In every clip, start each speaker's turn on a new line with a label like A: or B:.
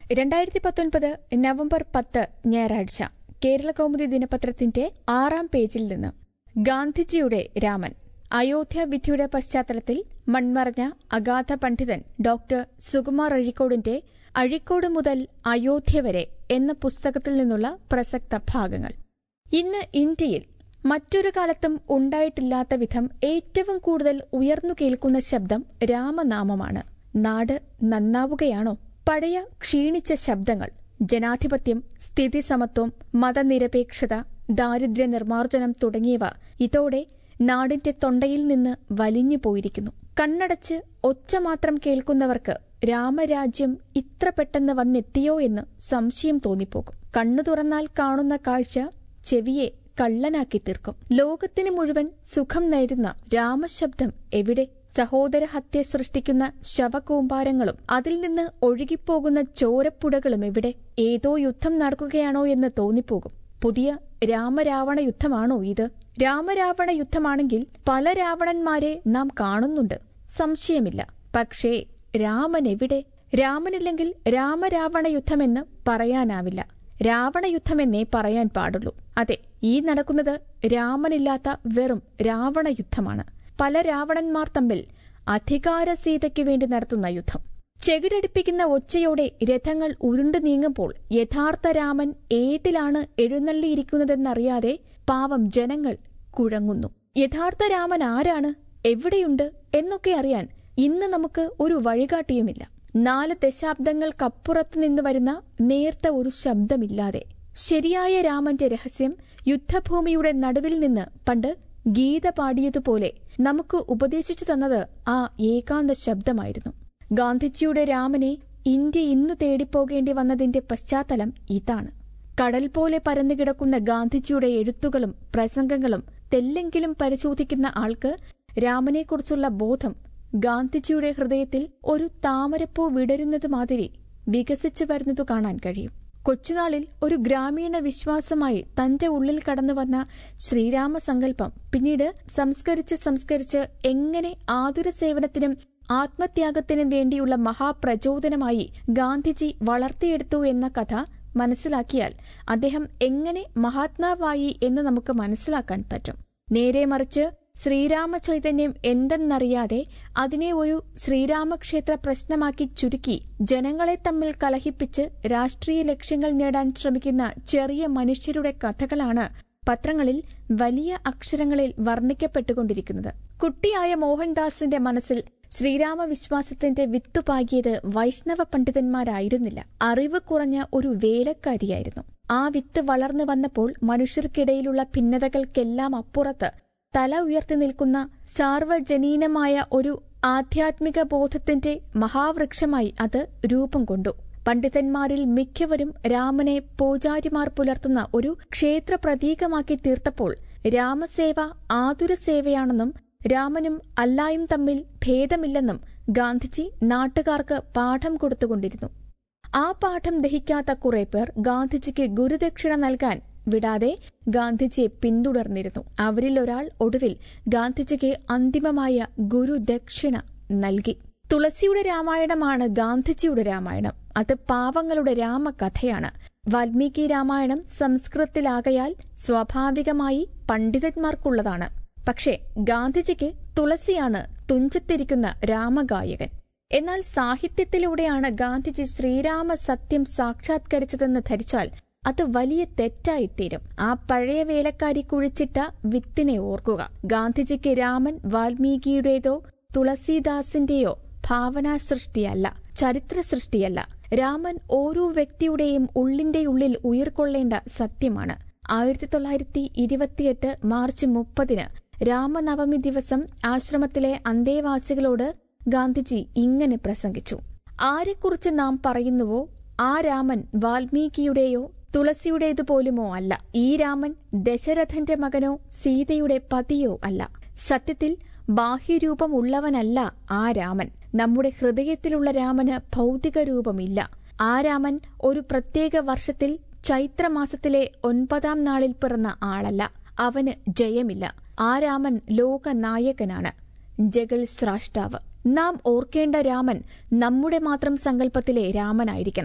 A: രണ്ടായിരത്തി പത്തൊൻപത് നവംബർ പത്ത് ഞായറാഴ്ച കേരള കൗമുദി ദിനപത്രത്തിന്റെ ആറാം പേജിൽ നിന്ന് ഗാന്ധിജിയുടെ രാമൻ അയോധ്യ വിധിയുടെ പശ്ചാത്തലത്തിൽ മൺമറഞ്ഞ അഗാധ പണ്ഡിതൻ ഡോക്ടർ സുകുമാർ അഴീക്കോടിന്റെ അഴീക്കോട് മുതൽ അയോധ്യ വരെ എന്ന പുസ്തകത്തിൽ നിന്നുള്ള പ്രസക്ത ഭാഗങ്ങൾ ഇന്ന് ഇന്ത്യയിൽ മറ്റൊരു കാലത്തും ഉണ്ടായിട്ടില്ലാത്ത വിധം ഏറ്റവും കൂടുതൽ ഉയർന്നു കേൾക്കുന്ന ശബ്ദം രാമനാമമാണ് നാട് നന്നാവുകയാണോ പഴയ ക്ഷീണിച്ച ശബ്ദങ്ങൾ ജനാധിപത്യം സ്ഥിതിസമത്വം മതനിരപേക്ഷത ദാരിദ്ര്യ നിർമ്മാർജ്ജനം തുടങ്ങിയവ ഇതോടെ നാടിന്റെ തൊണ്ടയിൽ നിന്ന് വലിഞ്ഞു പോയിരിക്കുന്നു കണ്ണടച്ച് ഒച്ച മാത്രം കേൾക്കുന്നവർക്ക് രാമരാജ്യം ഇത്ര പെട്ടെന്ന് വന്നെത്തിയോ എന്ന് സംശയം തോന്നിപ്പോകും കണ്ണു തുറന്നാൽ കാണുന്ന കാഴ്ച ചെവിയെ കള്ളനാക്കി തീർക്കും ലോകത്തിന് മുഴുവൻ സുഖം നേരുന്ന രാമശബ്ദം എവിടെ സഹോദരഹത്യ സൃഷ്ടിക്കുന്ന ശവകൂമ്പാരങ്ങളും അതിൽ നിന്ന് ഒഴുകിപ്പോകുന്ന ചോരപ്പുഴകളും എവിടെ ഏതോ യുദ്ധം നടക്കുകയാണോ എന്ന് തോന്നിപ്പോകും പുതിയ രാമരാവണ യുദ്ധമാണോ ഇത് രാമരാവണ യുദ്ധമാണെങ്കിൽ പല രാവണന്മാരെ നാം കാണുന്നുണ്ട് സംശയമില്ല പക്ഷേ രാമൻ എവിടെ രാമനില്ലെങ്കിൽ രാമരാവണ യുദ്ധമെന്ന് പറയാനാവില്ല രാവണയുദ്ധമെന്നേ പറയാൻ പാടുള്ളൂ അതെ ഈ നടക്കുന്നത് രാമനില്ലാത്ത വെറും രാവണ യുദ്ധമാണ് പല രാവണന്മാർ തമ്മിൽ അധികാരസീതയ്ക്കു വേണ്ടി നടത്തുന്ന യുദ്ധം ചെകിടടിപ്പിക്കുന്ന ഒച്ചയോടെ രഥങ്ങൾ ഉരുണ്ടു നീങ്ങുമ്പോൾ യഥാർത്ഥ രാമൻ ഏതിലാണ് എഴുന്നള്ളിയിരിക്കുന്നതെന്നറിയാതെ പാവം ജനങ്ങൾ കുഴങ്ങുന്നു യഥാർത്ഥ രാമൻ ആരാണ് എവിടെയുണ്ട് എന്നൊക്കെ അറിയാൻ ഇന്ന് നമുക്ക് ഒരു വഴികാട്ടിയുമില്ല നാല് ദശാബ്ദങ്ങൾക്കപ്പുറത്തു നിന്ന് വരുന്ന നേർത്ത ഒരു ശബ്ദമില്ലാതെ ശരിയായ രാമന്റെ രഹസ്യം യുദ്ധഭൂമിയുടെ നടുവിൽ നിന്ന് പണ്ട് ഗീത പാടിയതുപോലെ നമുക്ക് ഉപദേശിച്ചു തന്നത് ആ ഏകാന്ത ശബ്ദമായിരുന്നു ഗാന്ധിജിയുടെ രാമനെ ഇന്ത്യ ഇന്നു തേടിപ്പോകേണ്ടി വന്നതിന്റെ പശ്ചാത്തലം ഇതാണ് കടൽ പോലെ പരന്നുകിടക്കുന്ന ഗാന്ധിജിയുടെ എഴുത്തുകളും പ്രസംഗങ്ങളും തെല്ലെങ്കിലും പരിശോധിക്കുന്ന ആൾക്ക് രാമനെക്കുറിച്ചുള്ള ബോധം ഗാന്ധിജിയുടെ ഹൃദയത്തിൽ ഒരു താമരപ്പൂ വിടരുന്നത് മാതിരി വികസിച്ചു വരുന്നതു കാണാൻ കഴിയും കൊച്ചുനാളിൽ ഒരു ഗ്രാമീണ വിശ്വാസമായി തന്റെ ഉള്ളിൽ കടന്നുവന്ന ശ്രീരാമസങ്കല്പം പിന്നീട് സംസ്കരിച്ച് സംസ്കരിച്ച് എങ്ങനെ ആതുര സേവനത്തിനും ആത്മത്യാഗത്തിനും വേണ്ടിയുള്ള മഹാപ്രചോദനമായി ഗാന്ധിജി വളർത്തിയെടുത്തു എന്ന കഥ മനസ്സിലാക്കിയാൽ അദ്ദേഹം എങ്ങനെ മഹാത്മാവായി എന്ന് നമുക്ക് മനസ്സിലാക്കാൻ പറ്റും നേരെ മറിച്ച് ശ്രീരാമ ചൈതന്യം എന്തെന്നറിയാതെ അതിനെ ഒരു ശ്രീരാമക്ഷേത്ര പ്രശ്നമാക്കി ചുരുക്കി ജനങ്ങളെ തമ്മിൽ കലഹിപ്പിച്ച് രാഷ്ട്രീയ ലക്ഷ്യങ്ങൾ നേടാൻ ശ്രമിക്കുന്ന ചെറിയ മനുഷ്യരുടെ കഥകളാണ് പത്രങ്ങളിൽ വലിയ അക്ഷരങ്ങളിൽ വർണ്ണിക്കപ്പെട്ടുകൊണ്ടിരിക്കുന്നത് കുട്ടിയായ മോഹൻദാസിന്റെ മനസ്സിൽ ശ്രീരാമ വിശ്വാസത്തിന്റെ വിത്തുപാകിയത് വൈഷ്ണവ പണ്ഡിതന്മാരായിരുന്നില്ല അറിവ് കുറഞ്ഞ ഒരു വേലക്കാരിയായിരുന്നു ആ വിത്ത് വളർന്നു വന്നപ്പോൾ മനുഷ്യർക്കിടയിലുള്ള ഭിന്നതകൾക്കെല്ലാം അപ്പുറത്ത് തല ഉയർത്തി നിൽക്കുന്ന സാർവജനീനമായ ഒരു ആധ്യാത്മിക ബോധത്തിന്റെ മഹാവൃക്ഷമായി അത് രൂപം കൊണ്ടു പണ്ഡിതന്മാരിൽ മിക്കവരും രാമനെ പൂജാരിമാർ പുലർത്തുന്ന ഒരു ക്ഷേത്ര പ്രതീകമാക്കി തീർത്തപ്പോൾ രാമസേവ ആതുരസേവയാണെന്നും രാമനും അല്ലായും തമ്മിൽ ഭേദമില്ലെന്നും ഗാന്ധിജി നാട്ടുകാർക്ക് പാഠം കൊടുത്തുകൊണ്ടിരുന്നു ആ പാഠം ദഹിക്കാത്ത കുറെ പേർ ഗാന്ധിജിക്ക് ഗുരുദക്ഷിണ നൽകാൻ വിടാതെ ഗാന്ധിജിയെ പിന്തുടർന്നിരുന്നു അവരിൽ ഒരാൾ ഒടുവിൽ ഗാന്ധിജിക്ക് അന്തിമമായ ഗുരുദക്ഷിണ നൽകി തുളസിയുടെ രാമായണമാണ് ഗാന്ധിജിയുടെ രാമായണം അത് പാവങ്ങളുടെ രാമകഥയാണ് വാൽമീകി രാമായണം സംസ്കൃതത്തിലാകയാൽ സ്വാഭാവികമായി പണ്ഡിതന്മാർക്കുള്ളതാണ് പക്ഷേ ഗാന്ധിജിക്ക് തുളസിയാണ് തുഞ്ചത്തിരിക്കുന്ന രാമഗായകൻ എന്നാൽ സാഹിത്യത്തിലൂടെയാണ് ഗാന്ധിജി ശ്രീരാമ സത്യം സാക്ഷാത്കരിച്ചതെന്ന് ധരിച്ചാൽ അത് വലിയ തെറ്റായിത്തീരും ആ പഴയ വേലക്കാരി കുഴിച്ചിട്ട വിത്തിനെ ഓർക്കുക ഗാന്ധിജിക്ക് രാമൻ വാൽമീകിയുടേതോ തുളസീദാസിന്റെയോ ഭാവനാ സൃഷ്ടിയല്ല ചരിത്ര സൃഷ്ടിയല്ല രാമൻ ഓരോ വ്യക്തിയുടെയും ഉള്ളിന്റെ ഉള്ളിൽ ഉയർക്കൊള്ളേണ്ട സത്യമാണ് ആയിരത്തി തൊള്ളായിരത്തി ഇരുപത്തിയെട്ട് മാർച്ച് മുപ്പതിന് രാമനവമി ദിവസം ആശ്രമത്തിലെ അന്തേവാസികളോട് ഗാന്ധിജി ഇങ്ങനെ പ്രസംഗിച്ചു ആരെക്കുറിച്ച് നാം പറയുന്നുവോ ആ രാമൻ വാൽമീകിയുടെയോ തുളസിയുടേതുപോലുമോ അല്ല ഈ രാമൻ ദശരഥന്റെ മകനോ സീതയുടെ പതിയോ അല്ല സത്യത്തിൽ ബാഹ്യരൂപമുള്ളവനല്ല ആ രാമൻ നമ്മുടെ ഹൃദയത്തിലുള്ള രാമന് ഭൗതിക രൂപമില്ല ആ രാമൻ ഒരു പ്രത്യേക വർഷത്തിൽ ചൈത്രമാസത്തിലെ ഒൻപതാം നാളിൽ പിറന്ന ആളല്ല അവന് ജയമില്ല ആ രാമൻ ലോകനായകനാണ് ജഗൽ സ്രാഷ്ടാവ് നാം ഓർക്കേണ്ട രാമൻ നമ്മുടെ മാത്രം സങ്കല്പത്തിലെ രാമനായിരിക്കണം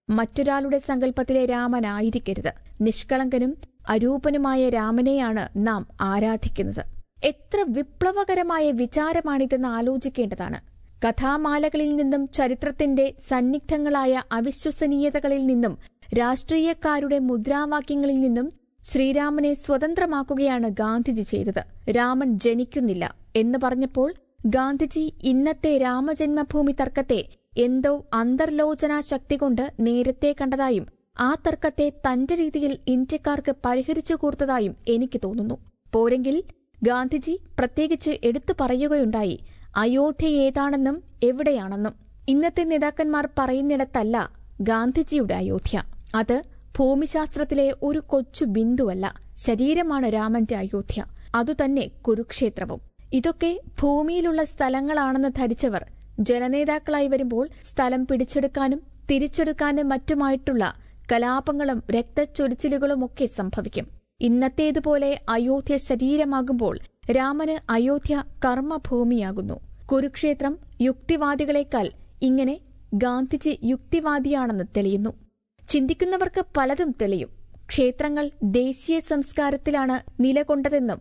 A: മറ്റൊരാളുടെ സങ്കല്പത്തിലെ രാമനായിരിക്കരുത് നിഷ്കളങ്കനും അരൂപനുമായ രാമനെയാണ് നാം ആരാധിക്കുന്നത് എത്ര വിപ്ലവകരമായ വിചാരമാണിതെന്ന് ആലോചിക്കേണ്ടതാണ് കഥാമാലകളിൽ നിന്നും ചരിത്രത്തിന്റെ സന്നിഗ്ധങ്ങളായ അവിശ്വസനീയതകളിൽ നിന്നും രാഷ്ട്രീയക്കാരുടെ മുദ്രാവാക്യങ്ങളിൽ നിന്നും ശ്രീരാമനെ സ്വതന്ത്രമാക്കുകയാണ് ഗാന്ധിജി ചെയ്തത് രാമൻ ജനിക്കുന്നില്ല എന്ന് പറഞ്ഞപ്പോൾ ഗാന്ധിജി ഇന്നത്തെ രാമജന്മഭൂമി തർക്കത്തെ എന്തോ അന്തർലോചനാ ശക്തി കൊണ്ട് നേരത്തെ കണ്ടതായും ആ തർക്കത്തെ തന്റെ രീതിയിൽ ഇന്ത്യക്കാർക്ക് പരിഹരിച്ചു കൂർത്തതായും എനിക്ക് തോന്നുന്നു പോരെങ്കിൽ ഗാന്ധിജി പ്രത്യേകിച്ച് എടുത്തു പറയുകയുണ്ടായി അയോധ്യ ഏതാണെന്നും എവിടെയാണെന്നും ഇന്നത്തെ നേതാക്കന്മാർ പറയുന്നിടത്തല്ല ഗാന്ധിജിയുടെ അയോധ്യ അത് ഭൂമിശാസ്ത്രത്തിലെ ഒരു കൊച്ചു ബിന്ദുവല്ല ശരീരമാണ് രാമന്റെ അയോധ്യ അതുതന്നെ കുരുക്ഷേത്രവും ഇതൊക്കെ ഭൂമിയിലുള്ള സ്ഥലങ്ങളാണെന്ന് ധരിച്ചവർ ജനനേതാക്കളായി വരുമ്പോൾ സ്ഥലം പിടിച്ചെടുക്കാനും തിരിച്ചെടുക്കാനും മറ്റുമായിട്ടുള്ള കലാപങ്ങളും രക്തച്ചൊരിച്ചിലുകളുമൊക്കെ സംഭവിക്കും ഇന്നത്തേതുപോലെ അയോധ്യ ശരീരമാകുമ്പോൾ രാമന് അയോധ്യ കർമ്മഭൂമിയാകുന്നു കുരുക്ഷേത്രം യുക്തിവാദികളെക്കാൾ ഇങ്ങനെ ഗാന്ധിജി യുക്തിവാദിയാണെന്ന് തെളിയുന്നു ചിന്തിക്കുന്നവർക്ക് പലതും തെളിയും ക്ഷേത്രങ്ങൾ ദേശീയ സംസ്കാരത്തിലാണ് നിലകൊണ്ടതെന്നും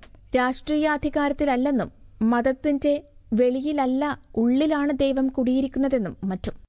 A: രാഷ്ട്രീയാധികാരത്തിലല്ലെന്നും മതത്തിന്റെ വെളിയിലല്ല ഉള്ളിലാണ് ദൈവം കുടിയിരിക്കുന്നതെന്നും മറ്റും